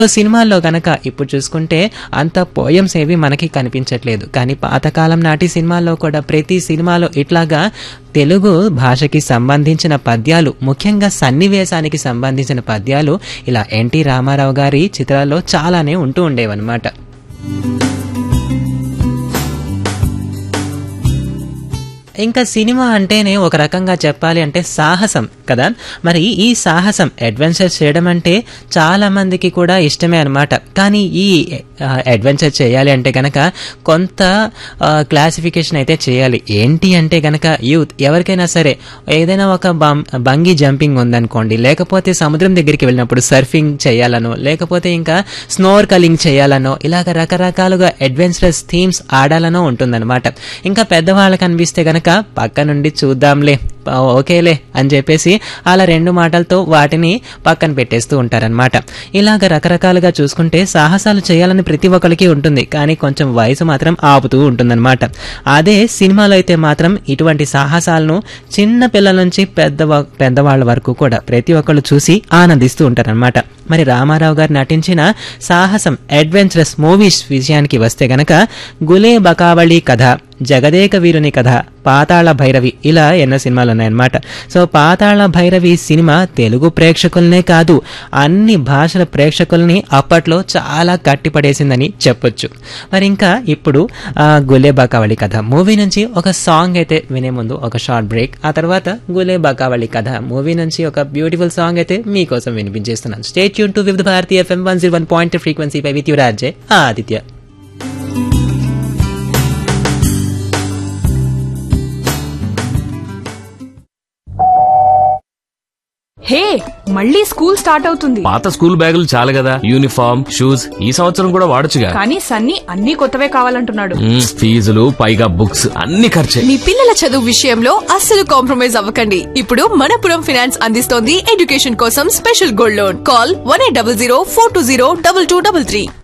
so సినిమాల్లో గనక ఇప్పుడు చూసుకుంటే అంత పోయమ్స్ ఏవి మనకి కనిపించట్లేదు కానీ పాతకాలం నాటి సినిమాల్లో కూడా ప్రతి సినిమాలో ఇట్లాగా తెలుగు భాషకి సంబంధించిన పద్యాలు ముఖ్యంగా సన్నివేశానికి సంబంధించిన పద్యాలు ఇలా ఎన్టీ రామారావు గారి చిత్రాల్లో చాలానే ఉంటూ ఉండేవన్నమాట ఇంకా సినిమా అంటేనే ఒక రకంగా చెప్పాలి అంటే సాహసం కదా మరి ఈ సాహసం అడ్వెంచర్ చేయడం అంటే చాలా మందికి కూడా ఇష్టమే అనమాట కానీ ఈ అడ్వెంచర్ చేయాలి అంటే గనక కొంత క్లాసిఫికేషన్ అయితే చేయాలి ఏంటి అంటే గనక యూత్ ఎవరికైనా సరే ఏదైనా ఒక బం బంగీ జంపింగ్ ఉందనుకోండి లేకపోతే సముద్రం దగ్గరికి వెళ్ళినప్పుడు సర్ఫింగ్ చేయాలనో లేకపోతే ఇంకా స్నోర్ కలింగ్ చేయాలనో ఇలాగ రకరకాలుగా అడ్వెంచరస్ థీమ్స్ ఆడాలనో ఉంటుందన్నమాట ఇంకా పెద్దవాళ్ళకి అనిపిస్తే గనక పక్క నుండి చూద్దాంలే ఓకేలే అని చెప్పేసి అలా రెండు మాటలతో వాటిని పక్కన పెట్టేస్తూ ఉంటారనమాట ఇలాగ రకరకాలుగా చూసుకుంటే సాహసాలు చేయాలని ప్రతి ఒక్కరికి ఉంటుంది కానీ కొంచెం వయసు మాత్రం ఆపుతూ ఉంటుందన్నమాట అదే సినిమాలో అయితే మాత్రం ఇటువంటి సాహసాలను చిన్న పిల్లల నుంచి పెద్ద పెద్దవాళ్ళ వరకు కూడా ప్రతి ఒక్కళ్ళు చూసి ఆనందిస్తూ ఉంటారనమాట మరి రామారావు గారు నటించిన సాహసం అడ్వెంచరస్ మూవీస్ విషయానికి వస్తే గనక గులే బకావళి కథ జగదేక వీరుని కథ పాతాళ భైరవి ఇలా ఎన్నో సినిమాలు ఉన్నాయన్నమాట సో పాతాళ భైరవి సినిమా తెలుగు ప్రేక్షకులనే కాదు అన్ని భాషల ప్రేక్షకుల్ని అప్పట్లో చాలా కట్టిపడేసిందని చెప్పొచ్చు మరి ఇంకా ఇప్పుడు గులే బకావళి కథ మూవీ నుంచి ఒక సాంగ్ అయితే వినే ముందు ఒక షార్ట్ బ్రేక్ ఆ తర్వాత గులే బకావళి కథ మూవీ నుంచి ఒక బ్యూటిఫుల్ సాంగ్ అయితే మీకోసం వినిపించేస్తున్నాను స్టేట్ యూన్ to Vividh Bharati FM one zero one point frequency పై విత్ యువరాజే ఆదిత్య హే మళ్ళీ స్కూల్ స్టార్ట్ అవుతుంది పాత స్కూల్ బ్యాగులు చాలు కదా యూనిఫామ్ షూస్ ఈ సంవత్సరం కూడా వాడొచ్చుగా కానీ సన్నీ అన్ని కొత్తవే కావాలంటున్నాడు మ్మ్, ఫీజులు పైగా బుక్స్ అన్ని ఖర్చే మీ పిల్లల చదువు విషయంలో అస్సలు కాంప్రమైజ్ అవ్వకండి ఇప్పుడు మనపురం ఫినాన్స్ అందిస్తోంది ఎడ్యుకేషన్ కోసం special gold loan call one eight double zero four two zero double two double three